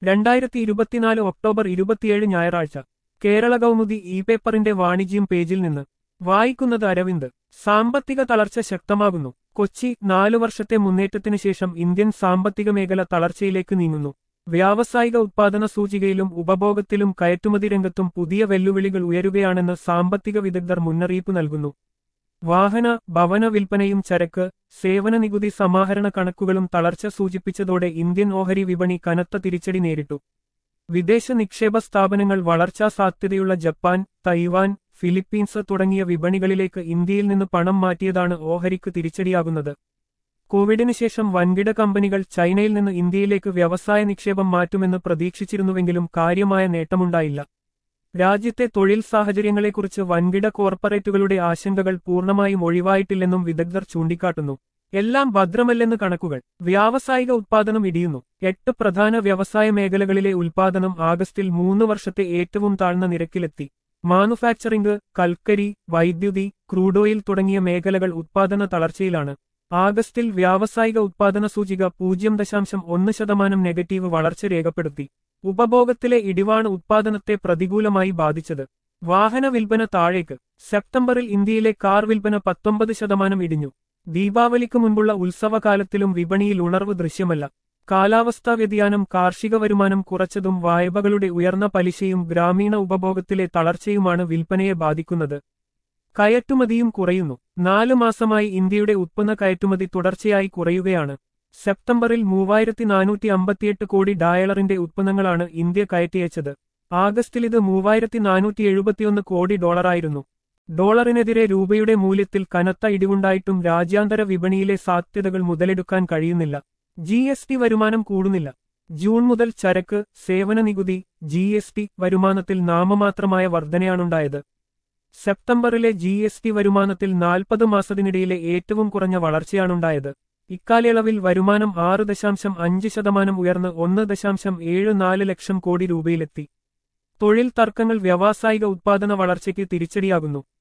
രണ്ടായിരത്തി ഇരുപത്തിനാല് ഒക്ടോബർ ഇരുപത്തിയേഴ് ഞായറാഴ്ച കേരള കൗമുദി ഇ പേപ്പറിന്റെ വാണിജ്യം പേജിൽ നിന്ന് വായിക്കുന്നത് അരവിന്ദ് സാമ്പത്തിക തളർച്ച ശക്തമാകുന്നു കൊച്ചി നാലു വർഷത്തെ മുന്നേറ്റത്തിനു ശേഷം ഇന്ത്യൻ സാമ്പത്തിക മേഖല തളർച്ചയിലേക്ക് നീങ്ങുന്നു വ്യാവസായിക ഉത്പാദന സൂചികയിലും ഉപഭോഗത്തിലും കയറ്റുമതി രംഗത്തും പുതിയ വെല്ലുവിളികൾ ഉയരുകയാണെന്ന് സാമ്പത്തിക വിദഗ്ധർ മുന്നറിയിപ്പ് നൽകുന്നു വാഹന ഭവന വിൽപ്പനയും ചരക്ക് സേവന നികുതി സമാഹരണ കണക്കുകളും തളർച്ച സൂചിപ്പിച്ചതോടെ ഇന്ത്യൻ ഓഹരി വിപണി കനത്ത തിരിച്ചടി നേരിട്ടു വിദേശ നിക്ഷേപ സ്ഥാപനങ്ങൾ വളർച്ചാ സാധ്യതയുള്ള ജപ്പാൻ തൈവാൻ ഫിലിപ്പീൻസ് തുടങ്ങിയ വിപണികളിലേക്ക് ഇന്ത്യയിൽ നിന്ന് പണം മാറ്റിയതാണ് ഓഹരിക്ക് തിരിച്ചടിയാകുന്നത് കോവിഡിന് ശേഷം വൻകിട കമ്പനികൾ ചൈനയിൽ നിന്ന് ഇന്ത്യയിലേക്ക് വ്യവസായ നിക്ഷേപം മാറ്റുമെന്ന് പ്രതീക്ഷിച്ചിരുന്നുവെങ്കിലും കാര്യമായ നേട്ടമുണ്ടായില്ല രാജ്യത്തെ തൊഴിൽ സാഹചര്യങ്ങളെക്കുറിച്ച് വൻകിട കോർപ്പറേറ്റുകളുടെ ആശങ്കകൾ പൂർണ്ണമായും ഒഴിവായിട്ടില്ലെന്നും വിദഗ്ധർ ചൂണ്ടിക്കാട്ടുന്നു എല്ലാം ഭദ്രമല്ലെന്ന് കണക്കുകൾ വ്യാവസായിക ഉത്പാദനം ഇടിയുന്നു എട്ട് പ്രധാന വ്യവസായ മേഖലകളിലെ ഉൽപാദനം ആഗസ്റ്റിൽ മൂന്ന് വർഷത്തെ ഏറ്റവും താഴ്ന്ന നിരക്കിലെത്തി മാനുഫാക്ചറിംഗ് കൽക്കരി വൈദ്യുതി ക്രൂഡ് ഓയിൽ തുടങ്ങിയ മേഖലകൾ ഉത്പാദന തളർച്ചയിലാണ് ആഗസ്റ്റിൽ വ്യാവസായിക ഉത്പാദന സൂചിക പൂജ്യം ദശാംശം ഒന്ന് ശതമാനം നെഗറ്റീവ് വളർച്ച രേഖപ്പെടുത്തി ഉപഭോഗത്തിലെ ഇടിവാണ് ഉത്പാദനത്തെ പ്രതികൂലമായി ബാധിച്ചത് വാഹന വിൽപ്പന താഴേക്ക് സെപ്റ്റംബറിൽ ഇന്ത്യയിലെ കാർ വിൽപ്പന പത്തൊമ്പത് ശതമാനം ഇടിഞ്ഞു ദീപാവലിക്ക് മുൻപുള്ള ഉത്സവകാലത്തിലും വിപണിയിൽ ഉണർവ് ദൃശ്യമല്ല കാലാവസ്ഥാ വ്യതിയാനം കാർഷിക വരുമാനം കുറച്ചതും വായ്പകളുടെ ഉയർന്ന പലിശയും ഗ്രാമീണ ഉപഭോഗത്തിലെ തളർച്ചയുമാണ് വിൽപ്പനയെ ബാധിക്കുന്നത് കയറ്റുമതിയും കുറയുന്നു നാലു മാസമായി ഇന്ത്യയുടെ ഉത്പന്ന കയറ്റുമതി തുടർച്ചയായി കുറയുകയാണ് സെപ്റ്റംബറിൽ മൂവായിരത്തി നാനൂറ്റി അമ്പത്തിയെട്ട് കോടി ഡയലറിന്റെ ഉത്പന്നങ്ങളാണ് ഇന്ത്യ കയറ്റിയച്ചത് ആഗസ്റ്റിൽ ഇത് മൂവായിരത്തി നാനൂറ്റി എഴുപത്തിയൊന്ന് കോടി ഡോളറായിരുന്നു ഡോളറിനെതിരെ രൂപയുടെ മൂല്യത്തിൽ കനത്ത ഇടിവുണ്ടായിട്ടും രാജ്യാന്തര വിപണിയിലെ സാധ്യതകൾ മുതലെടുക്കാൻ കഴിയുന്നില്ല ജി എസ് ടി വരുമാനം കൂടുന്നില്ല ജൂൺ മുതൽ ചരക്ക് സേവന നികുതി ജി എസ് ടി വരുമാനത്തിൽ നാമമാത്രമായ വർധനയാണുണ്ടായത് സെപ്റ്റംബറിലെ ജി എസ് ടി വരുമാനത്തിൽ നാൽപ്പത് മാസത്തിനിടയിലെ ഏറ്റവും കുറഞ്ഞ വളർച്ചയാണുണ്ടായത് ഇക്കാലയളവിൽ വരുമാനം ആറ് ദശാംശം അഞ്ച് ശതമാനം ഉയർന്ന് ഒന്ന് ദശാംശം ഏഴ് നാല് ലക്ഷം കോടി രൂപയിലെത്തി തൊഴിൽ തർക്കങ്ങൾ വ്യാവസായിക ഉത്പാദന വളർച്ചയ്ക്ക് തിരിച്ചടിയാകുന്നു